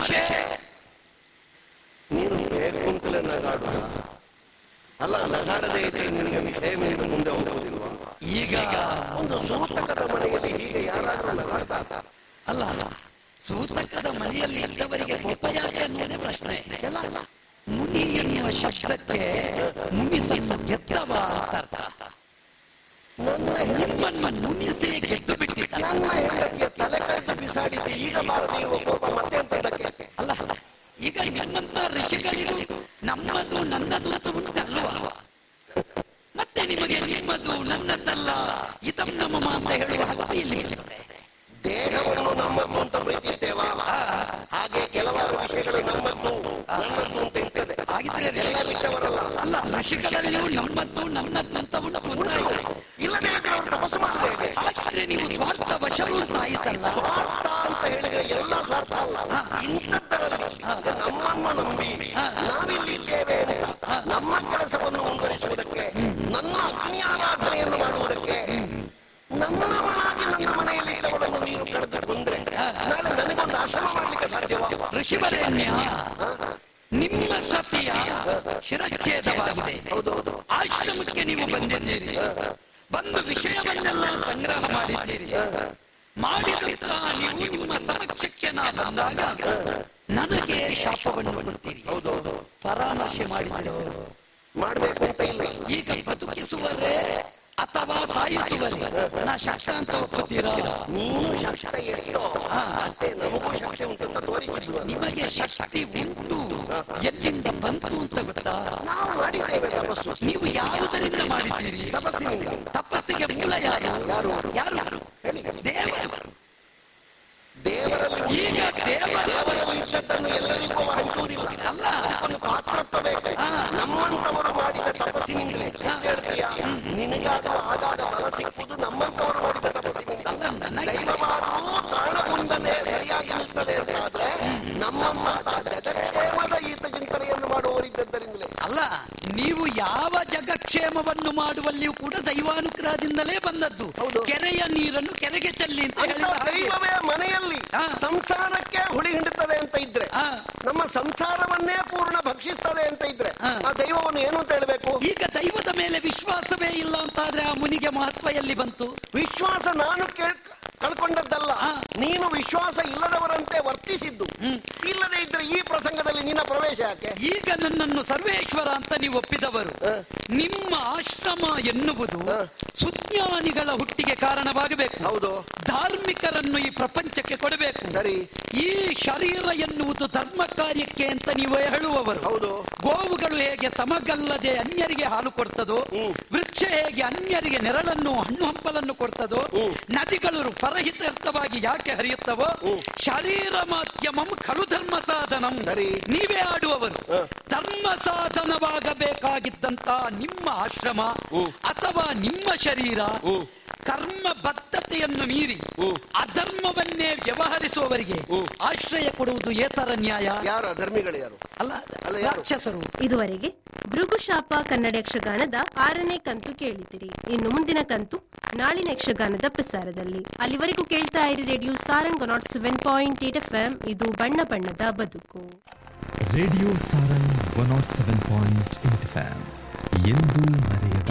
ಮನುಷ್ಯ ನೀನು ಬೇಕು ಅಂತಲೇ ನಗಾಡುವ ಅಲ್ಲ ನಗಾಡದೇ ಇದ್ರೆ ನಿನಗೆ ಮಿಥೆ ಮೇಲೆ ಮುಂದೆ ಹೋಗುವುದಿಲ್ವಾ ಈಗ ಒಂದು ಸೂತಕದ ಮನೆಯಲ್ಲಿ ಹೀಗೆ ಯಾರಾದ್ರೂ ನಗಾಡ್ತಾ ಅಲ್ಲ ಅಲ್ಲ ಸೂತಕದ ಮನೆಯಲ್ಲಿ ಇದ್ದವರಿಗೆ ಕೋಪ ಯಾಕೆ ಅನ್ನೋದೇ ಪ್ರಶ್ನೆ ಎಲ್ಲ ಅಲ್ಲ. ಮುನಿ ಎನ್ನುವ ಶಬ್ದಕ್ಕೆ ಮುನಿಸನ್ನು ಗೆದ್ದವ ಅಂತ ಅರ್ಥ ನನ್ನ ನಿಮ್ಮನ್ನು ಮುನಿಸಿ ಗೆದ್ದು ಬಿಟ್ಟಿದ್ದ ನನ್ನ ಹೆಂಡತಿಯ ತಲೆ ಕರೆದು ಬಿಸಾಡಿದ್ದು ಈಗ ಬಾರದೆ ಇರುವ ಕೋಪ ಮತ್ತೆ ಅಂತದಕ್ಕೆ ಅಲ್ಲ ಅಲ್ಲ ಈಗ ನನ್ನಂತ ಋಷಿಗಳಿಗೂ ನಮ್ಮದು ನನ್ನದು ಅಂತ ಉಂಟಲ್ವಾ ಮತ್ತೆ ನಿಮಗೆ ನಿಮ್ಮದು ನನ್ನದಲ್ಲ ಇದಂ ನಮ್ಮ ಅಂತ ಹೇಳುವ ಹಕ್ಕು ಇಲ್ಲಿ ಇರ್ತದೆ ದೇಹವನ್ನು ನಮ್ಮದ್ದು ಅಂತ ಬೈದಿದ್ದೇವಾ ಹಾಗೆ ಕೆಲವಾರು ವಿಷಯಗಳು ನಮ್ಮದ್ದು ನನ್ನದ್ದು ಅಂತ ಇರ್ತದೆ ಹಾಗಿದ್ರೆ ಎಲ್ಲ ಬಿಟ್ಟವರಲ್ಲ ಅಲ್ಲ ಋಷಿಗಳಲ್ಲಿಯೂ ನಮ್ಮದ್ದು ನನ್ನದ್ದು ಅಂತ ಉಂಟು ಅಂತ ಇದೆ. ಇಲ್ಲದೆ ಇದ್ರೆ ಅವರು ತಪಸ್ಸು ಮಾಡುತ್ತೇವೆ ಹಾಗಿದ್ರೆ ನೀವು ಸ್ವಾರ್ಥ ವಶವು ಅಂತ ಆಯ್ತಲ್ಲ ಸ್ವಾರ್ಥ ಅಂತ ಹೇಳಿದ್ರೆ ಎಲ್ಲ ಸ್ವಾರ್ಥ ಅಲ್ಲ ಇಂಥದ್ದರಲ್ಲಿ ನಮ್ಮನ್ನು ನಂಬಿ ನಾವಿಲ್ಲಿ ಇದ್ದೇವೆ ಅಂತ ನಮ್ಮ ಕೆಲಸವನ್ನು ಮುಂದುವರಿಸುವುದಕ್ಕೆ ನನ್ನ ಅಗ್ನಿ ಆರಾಧನೆಯನ್ನು ಮಾಡುವುದಕ್ಕೆ ನನ್ನವನಾಗಿ ನನ್ನ ಮನೆಯಲ್ಲಿ ಇದ್ದವಳನ್ನು ನೀನು ಕರೆದು ಬಂದ್ರೆ ನಾಳೆ ನನಗೊಂದು ಆಶ್ರಮ ಮಾಡ್ಲಿಕ್ಕೆ ಸಾಧ್ಯವಾ ಋಷಿವರೇಣ್ಯ ನಿಮ್ಮ ಸತಿಯ ಶಿರಚ್ಛೇದವಾಗಿದೆ ಹೌದೌದು ಆಶ್ರಮಕ್ಕೆ ನೀವು ಬಂದಿದ್ದೀರಿ ಬಂದು ವಿಷಯವನ್ನೆಲ್ಲ ಸಂಗ್ರಹ ಮಾಡಿದ್ದೀರಿ ಮಾಡಿದಂತ ನೀವು ನಿಮ್ಮ ಸಮಕ್ಷಕ್ಕೆ ನಾ ಬಂದಾಗ ನನಗೆ ಶಾಪವನ್ನು ಕೊಡ್ತೀರಿ ಹೌದೌದು ಪರಾಮರ್ಶೆ ಮಾಡಿದರು ಮಾಡ್ಬೇಕು ಅಂತ ಇಲ್ಲ ಈಗ ಬದುಕಿಸುವರೇ ಅಥವಾ ಸಾಯಿಸುವರೇ ನಾ ಶಾಸ್ತ್ರ ಅಂತ ಒಪ್ಪುತ್ತೀರಾ ನೀನು ಶಕ್ತ ಎಷ್ಟೋ ಅಷ್ಟೇ ನಮಗೂ ಶಕ್ತಿ ಉಂಟಂತ ತೋರಿಸಿದ್ವಿ ನಿಮಗೆ ಶಕ್ತಿ ಉಂಟು ಎಲ್ಲಿಂದ ಬಂತು ಅಂತ ಗೊತ್ತಾ ನಾವು ಮಾಡಿದ್ದೇವೆ ತಪಸ್ಸು ನೀವು ಯಾವುದರಿಂದ ಮಾಡಿದ್ದೀರಿ ತಪಸ್ಸಿನಿಂದ ತಪಸ್ಸಿಗೆ ಮೂಲ ಯಾರು ಯಾರು? ಯಾರು ಹೇಳಿ ದೇವರು ದೇವರಲ್ಲಿ ಈಗ ದೇವರು ದೇವರಲ್ಲಿ ಇದ್ದದ್ದನ್ನು ಎಲ್ಲರಿಗೂ ಹಂಚುವುದಿಲ್ಲ ಅಲ್ಲ ಒಂದು ಪಾತ್ರತ್ವ ಬೇಕು ನಮ್ಮಂತವರು ಮಾಡಿದ ತಪಸ್ಸಿನಿಂದಲೇ ಹೇಳ್ತೀಯ ನಿನಗಾಗ ಆಗಾಗ ಬಲ ಸಿಕ್ಕುವುದು ನಮ್ಮಂತವರು ಮಾಡಿದ ತಪಸ್ಸಿನಿಂದ ಅಲ್ಲ ನನಗೆ ದೈವವಾದರೂ ತಾಳಗುಂದನೆ ಸರಿಯಾಗಿ ನಿಲ್ತದೆ ಅಂತಾದ್ರೆ ನಮ್ಮಂತ ಜಗಕ್ಷೇಮದ ಈತ ಚಿಂತನೆಯನ್ನು ಮಾಡುವವರಿದ್ದದ್ದರಿಂದಲೇ ಅಲ್ಲ ನೀವು ಯಾವ ಜಗಕ್ಷೇಮವನ್ನು ಮಾಡುವಲ್ಲಿಯೂ ಕೂಡ ದೈವಾನುಗ್ರಹದಿಂದಲೇ ಬಂದದ್ದು ಹೌದು. ಕೆರೆಯ ನೀರನ್ನು ಕೆರೆಗೆ ಚೆಲ್ಲಿ ಅಂತ ಅಂತ ಹೇಳಿದ ಹಾಗೆ. ದೈವವೇ ಮನೆಯಲ್ಲಿ ಹಾ. ಸಂಸಾರಕ್ಕೆ ಹುಳಿ ಹಿಂಡುತ್ತದೆ ಅಂತ ಇದ್ರೆ ಹಾ. ನಮ್ಮ ಸಂಸಾರವನ್ನೇ ಪೂರ್ಣ ಭಕ್ಷಿಸ್ತದೆ ಅಂತ ಇದ್ರೆ ಹಾ. ಆ ದೈವವನ್ನು ಏನು ಅಂತ ಹೇಳ್ಬೇಕು ಈಗ ದೈವದ ಮೇಲೆ ವಿಶ್ವಾಸವೇ ಇಲ್ಲ ಅಂತಾದ್ರೆ ಆ ಮುನಿಗೆ ಮಹತ್ವ ಎಲ್ಲಿ ಬಂತು ವಿಶ್ವಾಸ ನಾನು ಕೇಳ್ ಕಳ್ಕೊಂಡದ್ದಲ್ಲ ಹಾ. ನೀನು ವಿಶ್ವಾಸ ಇಲ್ಲದವರಂತೆ ವರ್ತಿಸಿದ್ದು ಇಲ್ಲದೆ ಇದ್ರೆ ಈ ಪ್ರಸಂಗದಲ್ಲಿ ನಿನ್ನ ಪ್ರವೇಶ ಯಾಕೆ ಈಗ ನನ್ನನ್ನು ಸರ್ವೇಶ್ವರ ಅಂತ ನೀವು ಒಪ್ಪಿದವರು ನಿಮ್ಮ ಆಶ್ರಮ ಎನ್ನುವುದು ಸುಜ್ಞಾನಿಗಳ ಹುಟ್ಟಿಗೆ ಕಾರಣವಾಗಬೇಕು ಹೌದು ಧಾರ್ಮಿಕರನ್ನು ಈ ಪ್ರಪಂಚಕ್ಕೆ ಕೊಡಬೇಕು ಸರಿ ಈ ಶರೀರ ಎನ್ನುವುದು ಧರ್ಮ ಕಾರ್ಯಕ್ಕೆ ಅಂತ ನೀವು ಹೇಳುವವರು ಹೌದು ಗೋವುಗಳು ಹೇಗೆ ತಮಗಲ್ಲದೆ ಅನ್ಯರಿಗೆ ಹಾಲು ಕೊಡ್ತದೋ ವೃಕ್ಷ ಹೇಗೆ ಅನ್ಯರಿಗೆ ನೆರಳನ್ನು ಹಣ್ಣು ಹಂಪಲನ್ನು ಕೊಡ್ತದೋ ನದಿಗಳು ಪರಹಿತಾರ್ಥವಾಗಿ ಯಾಕೆ ಹರಿಯುತ್ತವೋ ಶರೀರ ಮಾಧ್ಯಮಂ ಖಲು ಧರ್ಮ ಸಾಧನಂ ಸರಿ. ನೀವೇ ಆಡುವವರು ಧರ್ಮ ಸಾಧನವಾಗಬೇಕಾಗಿದ್ದಂತ ನಿಮ್ಮ ಆಶ್ರಮ ಅಥವಾ ನಿಮ್ಮ ಶರೀರ ಕರ್ಮ ಬದ್ಧತೆಯನ್ನು ಮೀರಿ ಅಧರ್ಮವನ್ನೇ ವ್ಯವಹರಿಸುವವರಿಗೆ ಆಶ್ರಯ ಕೊಡುವುದು ಏತರ ನ್ಯಾಯ ಯಾರು ಧರ್ಮಿಗಳು ಯಾರು ಅಲ್ಲ ಅಲ್ಲ, ಯಾರು? ರಾಕ್ಷಸರು ಇದುವರೆಗೆ ಭೃಗುಶಾಪ ಕನ್ನಡ ಯಕ್ಷಗಾನದ ಆರನೇ ಕಂತು ಕೇಳಿದಿರಿ ಇನ್ನು ಮುಂದಿನ ಕಂತು ನಾಳಿನ ಯಕ್ಷಗಾನದ ಪ್ರಸಾರದಲ್ಲಿ ಅಲ್ಲಿವರೆಗೂ ಕೇಳ್ತಾ ಇರಿ radio Sarang nought seven point eight F M ಇದು ಬಣ್ಣ ಬಣ್ಣದ ಬದುಕು radio Sarang one nought seven point eight FM ಎಂದು ಮರೆಯದ